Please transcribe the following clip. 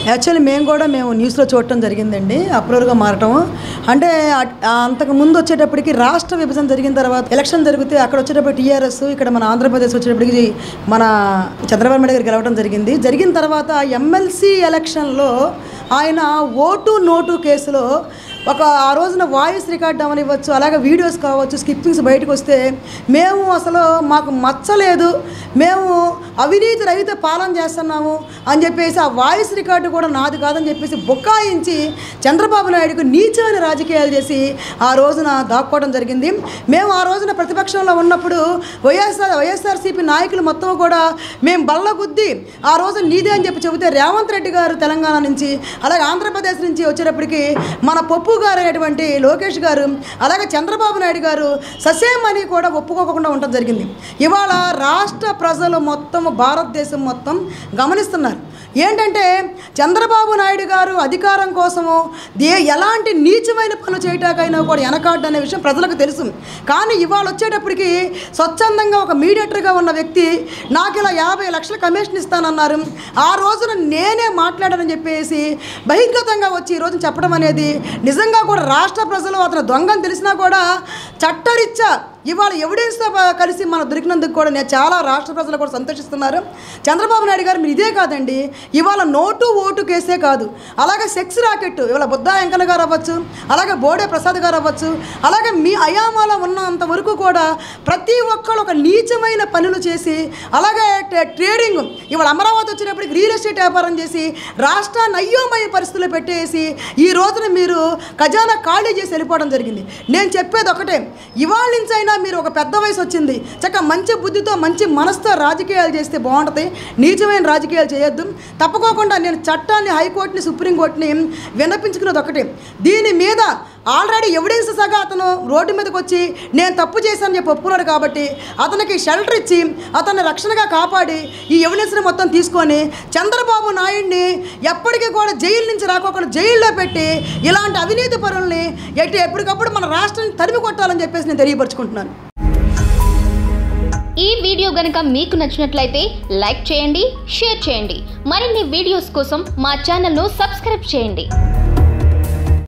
actually మేము కూడా మేము న్యూస్లో చూడటం జరిగిందండి అప్రూవర్గా మారటం అంటే అట్- ఆ అంతకు ముందు వచ్చేటప్పటికి రాష్ట్ర విభజన జరిగిన తర్వాత ఎలక్షన్ జరిగితే అక్కడ వచ్చేటప్పుడు టీఆర్ఎస్ ఇక్కడ మన ఆంధ్రప్రదేశ్ వచ్చేటప్పటికి మన చంద్రబాబు నాయుడు గారు గెలవడం జరిగింది జరిగిన తర్వాత ఎమ్మెల్సీ ఎలక్షన్లో ఆయన ఓటు నోటు కేసులో ఒక ఆ రోజున వాయిస్ రికార్డ్ అవనివ్వచ్చు అలాగే వీడియోస్ కావచ్చు స్కిప్పింగ్స్ బయటకు వస్తే మేము అసలు మాకు మచ్చలేదు మేము అవినీతి రహిత పాలన చేస్తున్నాము అని చెప్పేసి ఆ వాయిస్ రికార్డు కూడా నాది కాదని చెప్పేసి బుకాయించి చంద్రబాబు నాయుడుకు నీచమైన రాజకీయాలు చేసి ఆ రోజున దాక్కోవడం జరిగింది మేము ఆ రోజున ప్రతిపక్షంలో ఉన్నప్పుడు వైఎస్ఆర్ వైఎస్ఆర్సీపీ నాయకులు మొత్తం కూడా మేము బల్ల గుద్ది ఆ రోజు నీదే అని చెప్పి చెబితే రేవంత్ రెడ్డి గారు తెలంగాణ నుంచి అలాగే ఆంధ్రప్రదేశ్ నుంచి వచ్చేటప్పటికి మన పప్పు గారు అనేటువంటి లోకేష్ గారు అలాగే చంద్రబాబు నాయుడు గారు ససేమని కూడా ఒప్పుకోకుండా ఉండటం జరిగింది ఇవాళ రాష్ట్ర ప్రజలు మొత్తం భారతదేశం మొత్తం గమనిస్తున్నారు ఏంటంటే చంద్రబాబు నాయుడు గారు అధికారం కోసము దే ఎలాంటి నీచమైన పనులు చేయటాకైనా కూడా వెనకాడ్డు అనే విషయం ప్రజలకు తెలుసు కానీ ఇవాళ వచ్చేటప్పటికి స్వచ్ఛందంగా ఒక మీడియేటర్గా ఉన్న వ్యక్తి నాకు ఇలా యాభై లక్షల కమిషన్ ఇస్తానన్నారు ఆ రోజున నేనే మాట్లాడానని చెప్పేసి బహిర్గతంగా వచ్చి ఈ రోజు చెప్పడం అనేది నిజంగా కూడా రాష్ట్ర ప్రజలు అతను దొంగని తెలిసినా కూడా చట్టరీత్యా ఇవాళ ఎవిడెన్స్తో ప- కలిసి మన దొరికినందుకు కూడా నేను చాలా రాష్ట్ర ప్రజలు కూడా సంతోషిస్తున్నారు చంద్రబాబు నాయుడు గారు మీరు ఇదే కాదండి ఇవాళ నోటు ఓటు కేసే కాదు అలాగే సెక్స్ రాకెట్ ఇవాళ బుద్ధా వెంకన్న గారు అవ్వచ్చు అలాగే బోడే ప్రసాద్ గారు అవ్వచ్చు అలాగే మీ అయామాలో ఉన్నంత వరకు కూడా ప్రతి ఒక్కరు ఒక నీచమైన పనులు చేసి అలాగే టే- ట్రేడింగ్ ఇవాళ అమరావతి వచ్చినప్పటికి రియల్ ఎస్టేట్ వ్యాపారం చేసి రాష్ట్రాన్ని అయ్యోమయ పరిస్థితుల్లో పెట్టేసి ఈ రోజున మీరు ఖజానా ఖాళీ చేసి వెళ్ళిపోవడం జరిగింది నేను చెప్పేది ఒకటే ఇవాళ నుంచి అయినా మీరు ఒక పెద్ద వయసు వచ్చింది చక్క మంచి బుద్ధితో మంచి మనసుతో రాజకీయాలు చేస్తే బాగుంటుంది నీచమైన రాజకీయాలు చేయొద్దు తప్పుకోకుండా నేను చట్టాన్ని హైకోర్టుని సుప్రీంకోర్టుని విన్నపించుకున్నది ఒకటే దీని మీద ఆల్రెడీ ఎవిడెన్స్ సగా అతను రోడ్డు మీదకి వచ్చి నేను తప్పు చేశానని చెప్పి ఒప్పుకున్నాడు కాబట్టి అతనికి షెల్టర్ ఇచ్చి అతన్ని రక్షణగా కాపాడి ఈ ఎవిడెన్స్ని మొత్తం తీసుకొని చంద్రబాబు నాయుడిని ఎప్పటికీ కూడా జైలు నుంచి రాకోకుండా జైల్లో పెట్టి ఇలాంటి అవినీతి పరుల్ని ఎట్టి ఎప్పటికప్పుడు మన రాష్ట్రాన్ని తరిమి కొట్టాలని చెప్పేసి నేను తెలియపరుచుకుంటున్నాను ఈ వీడియో గనుక మీకు నచ్చినట్లయితే లైక్ చేయండి షేర్ చేయండి మరిన్ని వీడియోస్ కోసం మా ఛానల్ను సబ్స్క్రైబ్ చేయండి